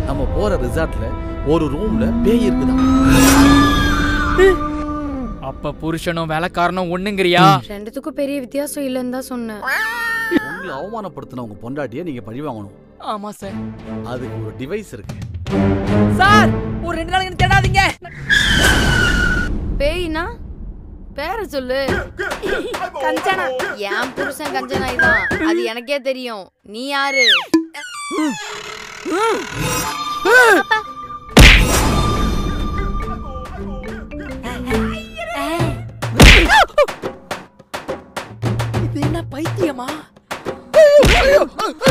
நம்ம போற ரிசார்ட்ல ஒரு ரூம்ல பேய் இருக்குதான் அப்ப புருஷனும் வேலைக்காரனும் ஒண்ணுங்கிறியா ரெண்டுத்துக்கும் பெரிய வித்தியாசம் இல்லைன்னு தான் சொன்னேன் உங்களை அவமானப்படுத்தின உங்க பொண்டாட்டியை நீங்க பழி வாங்கணும் ஆமா சார் அதுக்கு ஒரு டிவைஸ் இருக்கு சார் ஒரு ரெண்டு நாளைக்கு தேடாதீங்க பேய்னா பேரை சொல்லு கஞ்சனா என் புருஷன் கஞ்சனாய் தான் அது எனக்கே தெரியும் நீ யாரு இது என்ன பைத்தியமா